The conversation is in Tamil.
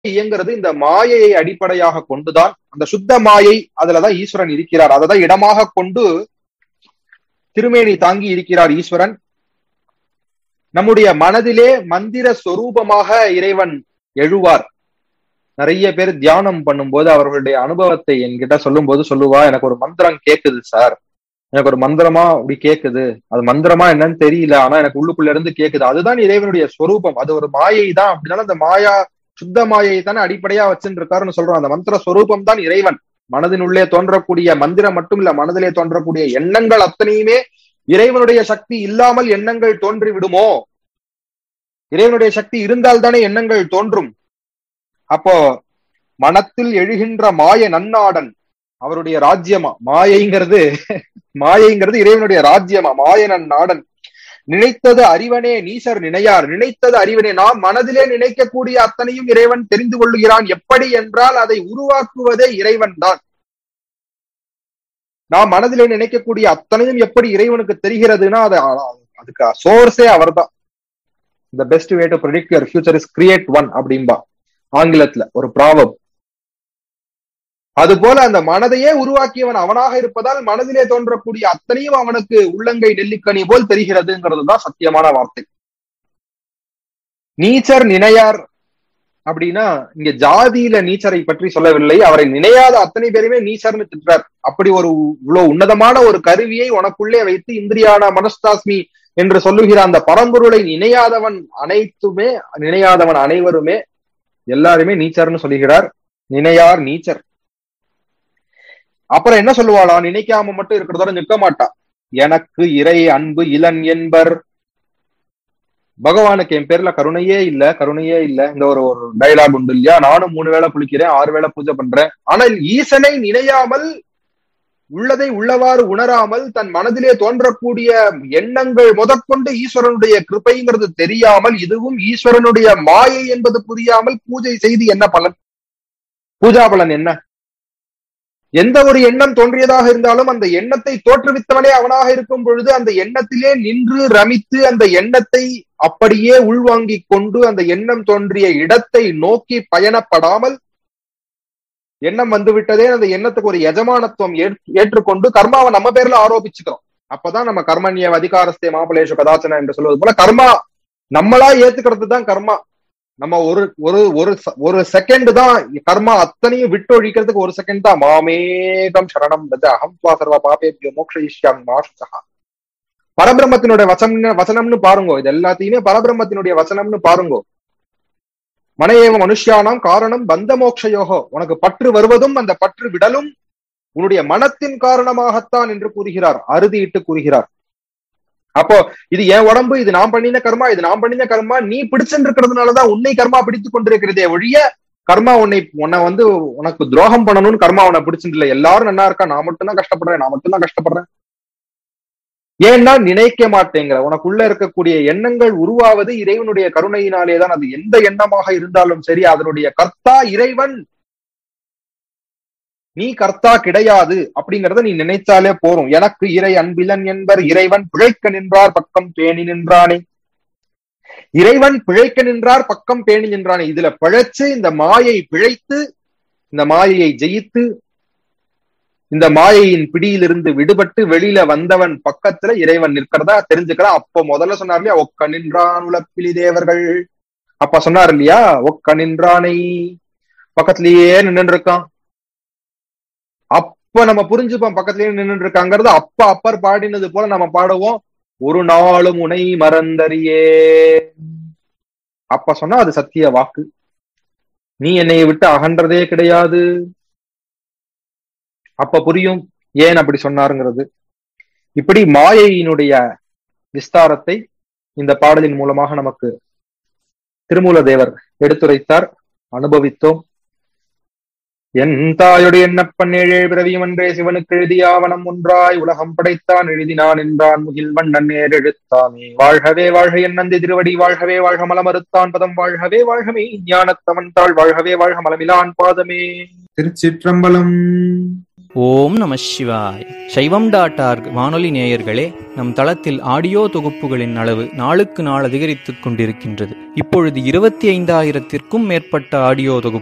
இயங்குறது இந்த மாயையை அடிப்படையாக கொண்டுதான் அந்த சுத்த மாயை அதுலதான் ஈஸ்வரன் இருக்கிறார் அததான் இடமாக கொண்டு திருமேனி தாங்கி இருக்கிறார் ஈஸ்வரன் நம்முடைய மனதிலே மந்திர சொரூபமாக இறைவன் எழுவார் நிறைய பேர் தியானம் பண்ணும்போது அவர்களுடைய அனுபவத்தை என்கிட்ட சொல்லும் போது சொல்லுவா எனக்கு ஒரு மந்திரம் கேக்குது சார் எனக்கு ஒரு மந்திரமா அப்படி கேக்குது அது மந்திரமா என்னன்னு தெரியல ஆனா எனக்கு உள்ளுக்குள்ள இருந்து கேக்குது அதுதான் இறைவனுடைய ஸ்வரூபம் அது ஒரு மாயை தான் அப்படின்னாலும் அந்த மாயா சுத்த மாயை தானே அடிப்படையா வச்சுட்டு இருக்காருன்னு சொல்றோம் அந்த மந்திர ஸ்வரூபம் தான் இறைவன் மனதினுள்ளே தோன்றக்கூடிய மந்திரம் மட்டும் இல்ல மனதிலே தோன்றக்கூடிய எண்ணங்கள் அத்தனையுமே இறைவனுடைய சக்தி இல்லாமல் எண்ணங்கள் தோன்றி விடுமோ இறைவனுடைய சக்தி இருந்தால் தானே எண்ணங்கள் தோன்றும் அப்போ மனத்தில் எழுகின்ற மாய நன்னாடன் அவருடைய ராஜ்யமா மாயைங்கிறது மாயைங்கிறது இறைவனுடைய ராஜ்யமா மாய நன்னாடன் நினைத்தது அறிவனே நீசர் நினையார் நினைத்தது அறிவனே நாம் மனதிலே நினைக்கக்கூடிய அத்தனையும் இறைவன் தெரிந்து கொள்ளுகிறான் எப்படி என்றால் அதை உருவாக்குவதே இறைவன் தான் நாம் மனதிலே நினைக்கக்கூடிய அத்தனையும் எப்படி இறைவனுக்கு தெரிகிறதுனா அது அதுக்கு சோர்ஸே அவர்தான் the best way to predict your future is create one அப்படின்பா ஆங்கிலத்துல ஒரு ப்ராவம் அது போல அந்த மனதையே உருவாக்கியவன் அவனாக இருப்பதால் மனதிலே தோன்றக்கூடிய அத்தனையும் அவனுக்கு உள்ளங்கை நெல்லிக்கனி போல் தெரிகிறதுங்கிறது தான் சத்தியமான வார்த்தை நீச்சர் நினையார் அப்படின்னா இங்க ஜாதியில நீச்சரை பற்றி சொல்லவில்லை அவரை நினையாத அத்தனை பேருமே நீச்சர்னு திட்டார் அப்படி ஒரு இவ்வளவு உன்னதமான ஒரு கருவியை உனக்குள்ளே வைத்து இந்திரியான மனஸ்தாஸ்மி என்று சொல்லுகிற அந்த பரம்பொருளை நினையாதவன் அனைத்துமே நினையாதவன் அனைவருமே எல்லாருமே நீச்சர்னு சொல்லுகிறார் நினையார் நீச்சர் அப்புறம் என்ன சொல்லுவாளா நினைக்காம மட்டும் இருக்கிறதோட நிற்க மாட்டா எனக்கு இறை அன்பு இளன் என்பர் பகவானுக்கு என் பேர்ல கருணையே இல்ல கருணையே இல்ல இந்த ஒரு ஒரு டைலாக் உண்டு இல்லையா நானும் மூணு வேளை குளிக்கிறேன் ஆறு வேளை பூஜை பண்றேன் ஆனால் ஈசனை நினையாமல் உள்ளதை உள்ளவாறு உணராமல் தன் மனதிலே தோன்றக்கூடிய எண்ணங்கள் முதற்கொண்டு ஈஸ்வரனுடைய கிருப்பைங்கிறது தெரியாமல் இதுவும் ஈஸ்வரனுடைய மாயை என்பது புரியாமல் பூஜை செய்து என்ன பலன் பூஜா பலன் என்ன எந்த ஒரு எண்ணம் தோன்றியதாக இருந்தாலும் அந்த எண்ணத்தை தோற்றுவித்தவனே அவனாக இருக்கும் பொழுது அந்த எண்ணத்திலே நின்று ரமித்து அந்த எண்ணத்தை அப்படியே உள்வாங்கிக் கொண்டு அந்த எண்ணம் தோன்றிய இடத்தை நோக்கி பயணப்படாமல் எண்ணம் வந்து விட்டதே அந்த எண்ணத்துக்கு ஒரு எஜமானத்துவம் ஏற்றுக்கொண்டு கர்மாவை நம்ம பேர்ல ஆரோபிச்சுக்கிறோம் அப்பதான் நம்ம கர்மண்ய அதிகாரஸ்தே மாபலேஷு கதாச்சன என்று சொல்வது போல கர்மா நம்மளா ஏத்துக்கிறது தான் கர்மா நம்ம ஒரு ஒரு ஒரு ஒரு செகண்ட் தான் கர்மா அத்தனையும் விட்டு ஒழிக்கிறதுக்கு ஒரு செகண்ட் தான் மாமேகம் சரணம் ரஜ அகம் துவா சர்வ பாபேபியோ மோக்ஷயிஷ்யாம் மாஷா பரபிரம்மத்தினுடைய வசனம் வசனம்னு பாருங்க இது எல்லாத்தையுமே பரபிரம்மத்தினுடைய வசனம்னு பாருங்க மனையேவ மனுஷியானாம் காரணம் பந்த மோக்ஷயோகோ உனக்கு பற்று வருவதும் அந்த பற்று விடலும் உன்னுடைய மனத்தின் காரணமாகத்தான் என்று கூறுகிறார் அறுதியிட்டு கூறுகிறார் அப்போ இது என் உடம்பு இது நான் பண்ணின கர்மா இது நான் பண்ணின கர்மா நீ பிடிச்சிருக்கிறதுனாலதான் உன்னை கர்மா பிடித்து கொண்டிருக்கிறதே ஒழிய கர்மா உன்னை உன்னை வந்து உனக்கு துரோகம் பண்ணணும்னு கர்மா உன்னை பிடிச்சிட்டு எல்லாரும் நல்லா இருக்கா நான் மட்டும்தான் கஷ்டப்படுறேன் நான் மட்டும்தான் கஷ்டப்படுறேன் ஏன்னா நினைக்க மாட்டேங்கிற உனக்குள்ள இருக்கக்கூடிய எண்ணங்கள் உருவாவது இறைவனுடைய கருணையினாலே தான் அது எந்த எண்ணமாக இருந்தாலும் சரி அதனுடைய கர்த்தா இறைவன் நீ கர்த்தா கிடையாது அப்படிங்கறத நீ நினைச்சாலே போறோம் எனக்கு இறை அன்பிலன் என்பர் இறைவன் பிழைக்க நின்றார் பக்கம் பேணி நின்றானே இறைவன் பிழைக்க நின்றார் பக்கம் பேணி நின்றானே இதுல பிழைச்சு இந்த மாயை பிழைத்து இந்த மாயையை ஜெயித்து இந்த மாயையின் பிடியிலிருந்து விடுபட்டு வெளியில வந்தவன் பக்கத்துல இறைவன் நிற்கிறதா தெரிஞ்சுக்கிறான் அப்ப முதல்ல சொன்னார் இல்லையா ஒக்க நின்றான் உலப்பிலி தேவர்கள் அப்ப சொன்னார் இல்லையா ஒக்க நின்றானை பக்கத்திலேயே நின்று இருக்கான் அப்ப நம்ம புரிஞ்சுப்போம் பக்கத்திலேயே நின்று இருக்காங்கிறது அப்ப அப்பர் பாடினது போல நம்ம பாடுவோம் ஒரு நாளும் உனை மறந்தறியே அப்ப சொன்னா அது சத்திய வாக்கு நீ என்னைய விட்டு அகன்றதே கிடையாது அப்ப புரியும் ஏன் அப்படி சொன்னாருங்கிறது இப்படி மாயையினுடைய விஸ்தாரத்தை இந்த பாடலின் மூலமாக நமக்கு திருமூல தேவர் எடுத்துரைத்தார் அனுபவித்தோம் என் தாயுடைய எண்ணப்பன் ஏழே பிறவியும் அன்றே சிவனுக்கு எழுதியாவனம் ஒன்றாய் உலகம் படைத்தான் எழுதினான் என்றான் முகில் வண்ணன் நேர் எழுத்தாமே வாழ்கவே வாழ்க என் நந்தி திருவடி வாழ்கவே வாழ்க மலமறுத்தான் பதம் வாழ்கவே வாழ்கமே ஞானத்தவன் தாள் வாழ்கவே வாழ்க மலமிலான் பாதமே திருச்சிற்றம்பலம் ஓம் நம சிவாய் சைவம் டாட் ஆர்க் வானொலி நேயர்களே நம் தளத்தில் ஆடியோ தொகுப்புகளின் அளவு நாளுக்கு நாள் அதிகரித்துக் கொண்டிருக்கின்றது இப்பொழுது இருபத்தி ஐந்தாயிரத்திற்கும் மேற்பட்ட ஆடியோ தொகுப்பு